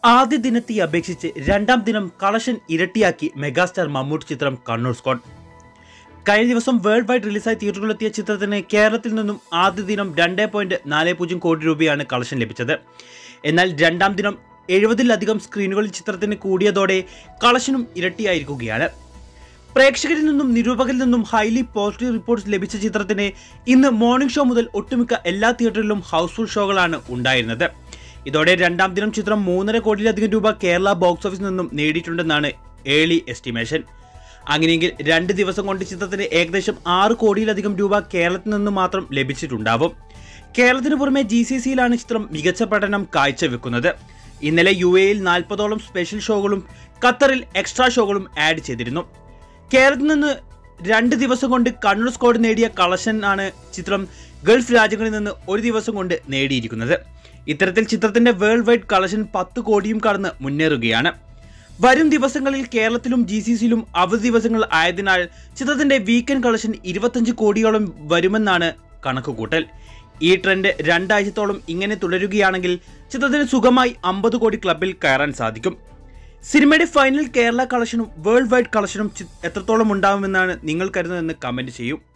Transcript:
ആദ്യ ദിനത്തെ അപേക്ഷിച്ച് രണ്ടാം ദിനം കളക്ഷൻ ഇരട്ടിയാക്കി മെഗാസ്റ്റാർ മമ്മൂട്ടി ചിത്രം കണ്ണൂർ സ്ക്വാഡ് കഴിഞ്ഞ ദിവസം വേൾഡ് വൈഡ് റിലീസായി തിയേറ്ററുകളിലെത്തിയ ചിത്രത്തിന് കേരളത്തിൽ നിന്നും ആദ്യ ദിനം രണ്ട് പോയിന്റ് നാല് പൂജ്യം കോടി രൂപയാണ് കളക്ഷൻ ലഭിച്ചത് എന്നാൽ രണ്ടാം ദിനം എഴുപതിലധികം സ്ക്രീനുകളിൽ ചിത്രത്തിന് കൂടിയതോടെ കളക്ഷനും ഇരട്ടിയായിരിക്കുകയാണ് പ്രേക്ഷകരിൽ നിന്നും നിരൂപകരിൽ നിന്നും ഹൈലി പോസിറ്റീവ് റിപ്പോർട്ട്സ് ലഭിച്ച ചിത്രത്തിന് ഇന്ന് മോർണിംഗ് ഷോ മുതൽ ഒട്ടുമിക്ക എല്ലാ തിയേറ്ററിലും ഹൗസ്ഫുൾ ഷോകളാണ് ഉണ്ടായിരുന്നത് ഇതോടെ രണ്ടാം ദിനം ചിത്രം മൂന്നര കോടിയിലധികം രൂപ കേരള ബോക്സ് ഓഫീസിൽ നിന്നും നേടിയിട്ടുണ്ടെന്നാണ് ഏർലി എസ്റ്റിമേഷൻ അങ്ങനെയെങ്കിൽ രണ്ട് ദിവസം കൊണ്ട് ചിത്രത്തിന് ഏകദേശം ആറ് കോടിയിലധികം രൂപ കേരളത്തിൽ നിന്ന് മാത്രം ലഭിച്ചിട്ടുണ്ടാവും കേരളത്തിന് പുറമെ ജി സി സിയിലാണ് ചിത്രം മികച്ച പഠനം കാഴ്ചവെക്കുന്നത് ഇന്നലെ യു എയിൽ നാൽപ്പതോളം സ്പെഷ്യൽ ഷോകളും ഖത്തറിൽ എക്സ്ട്രാ ഷോകളും ആഡ് ചെയ്തിരുന്നു കേരളത്തിൽ നിന്ന് രണ്ട് ദിവസം കൊണ്ട് കണ്ണൂർ സ്കോഡ് നേടിയ കളക്ഷൻ ആണ് ചിത്രം ഗൾഫ് രാജ്യങ്ങളിൽ നിന്ന് ഒരു ദിവസം കൊണ്ട് നേടിയിരിക്കുന്നത് ഇത്തരത്തിൽ ചിത്രത്തിന്റെ വേൾഡ് വൈഡ് കളക്ഷൻ പത്ത് കോടിയും കടന്ന് മുന്നേറുകയാണ് വരും ദിവസങ്ങളിൽ കേരളത്തിലും ജി സി സിയിലും അവധി ദിവസങ്ങൾ ആയതിനാൽ ചിത്രത്തിന്റെ വീക്കെൻഡ് കളക്ഷൻ ഇരുപത്തഞ്ച് കോടിയോളം വരുമെന്നാണ് കണക്കുകൂട്ടൽ ഈ ട്രെൻഡ് രണ്ടാഴ്ചത്തോളം ഇങ്ങനെ തുടരുകയാണെങ്കിൽ ചിത്രത്തിന് സുഖമായി അമ്പത് കോടി ക്ലബിൽ കയറാൻ സാധിക്കും സിനിമയുടെ ഫൈനൽ കേരള കളക്ഷനും വേൾഡ് വൈഡ് കളക്ഷനും ചി- എത്രത്തോളം ഉണ്ടാവുമെന്നാണ് നിങ്ങൾ കരുതുന്നതെന്ന് കമന്റ് ചെയ്യൂ